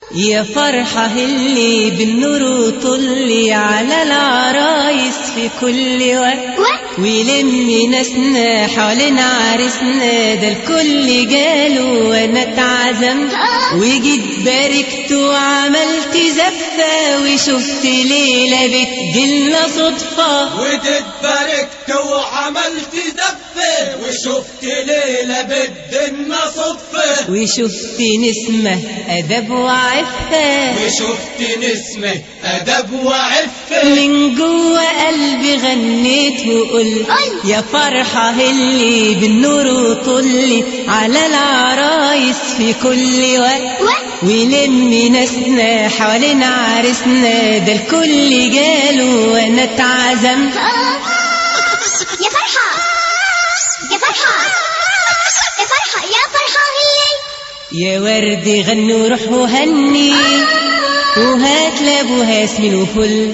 يا فرحة اللي بالنور طلي على العرايس في كل وقت ويلم ناسنا حوالين عرسنا ده الكل جاله وانا اتعزمت وجيت باركت وعملت زفة وشفت ليلة بتجيلنا صدفة وجيت باركت وعملت زفة وشفت ليلة بدنا صدفة وشفت نسمة أدب وعفة وشفت نسمة أدب وعفة من جوه قلبي غنيت وقلت يا فرحة اللي بالنور طلي على العرايس في كل وقت ولم ناسنا حوالين عرسنا ده الكل جاله وانا اتعزمت يا فرحة يا فرحة يا فرحة يا فرحة هي يا ورد غني وروح وهني وهات لابوها ياسمين وفل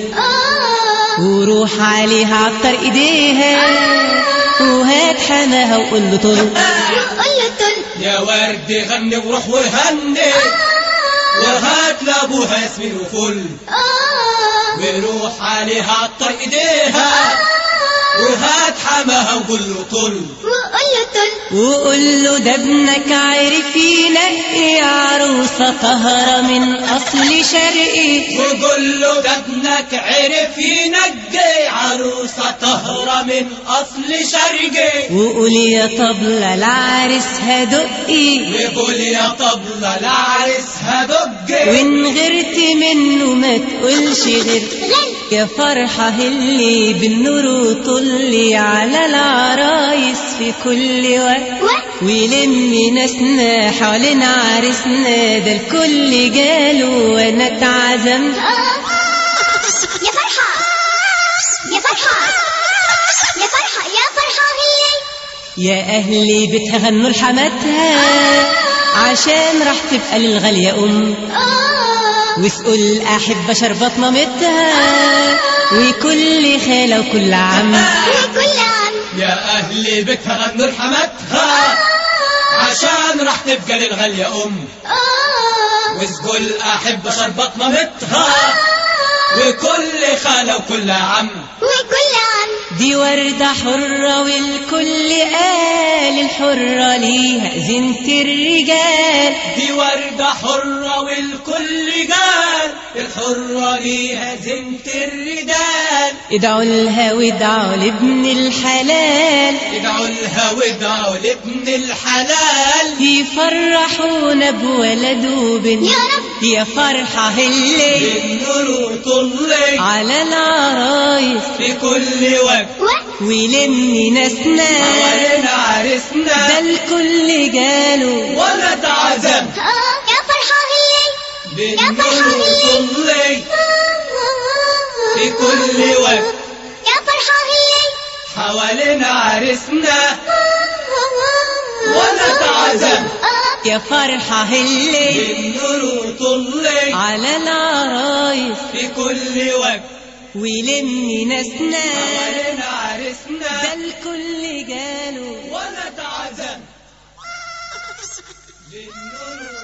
وروح عليها عطر ايديها وهات حماها وقول له طل قول له تل يا ورد غني وروح وهني وهات لابوها ياسمين وفل وروح عليها عطر ايديها وهات حماها وقول له طل وقول له تل وقول له ده ابنك عارف ينقي عروسة طهرة من أصل شرقي وقول له ده ابنك عرف ينقي عروسة طهرة من أصل شرقي وقول يا طبلة العرس هدقي ويقول يا طبلة العرس هدقي وإن غرت منه ما تقولش غير غن يا فرحة اللي بالنور طلي على العرايس في كل وقت وقت ويلم ناسنا حوالين عرسنا ده الكل جاله وانا اتعزمت يا فرحة يا فرحة يا فرحة يا فرحة هي يا اهلي بيتها غنوا لحماتها عشان راح تبقى للغالية ام واسقوا الأحبة شربت مامتها وكل خالة وكل عم وكل عام يا أهل بيتها غنوا لحماتها عشان راح تبقى للغالية أم واسقوا الأحبة شربت مامتها وكل خالة وكل عم وكل عام دي وردة حرة والكل قال الحرة ليها زنت الرجال دي وردة حرة والكل قال الحرة ليها زنت الرجال ادعوا لها وادعوا لابن الحلال ادعوا لها وادعوا لابن الحلال يفرحونا بولد وبنت يا رب. يا فرحة اللي بالنور طلي على العرايس في كل وقت وقت ويلم ناسنا حوالين ده عرسنا الكل جاله ولا تعزم يا فرحة هي بالنور طلي في كل وقت يا فرحة هي حوالين عرسنا ولا تعزم يا فرحة اللي بالنور طلي على العرايس في كل وقت ويلم ناسنا حوالين ده عرسنا الكل جاله ولا تعزم بالنور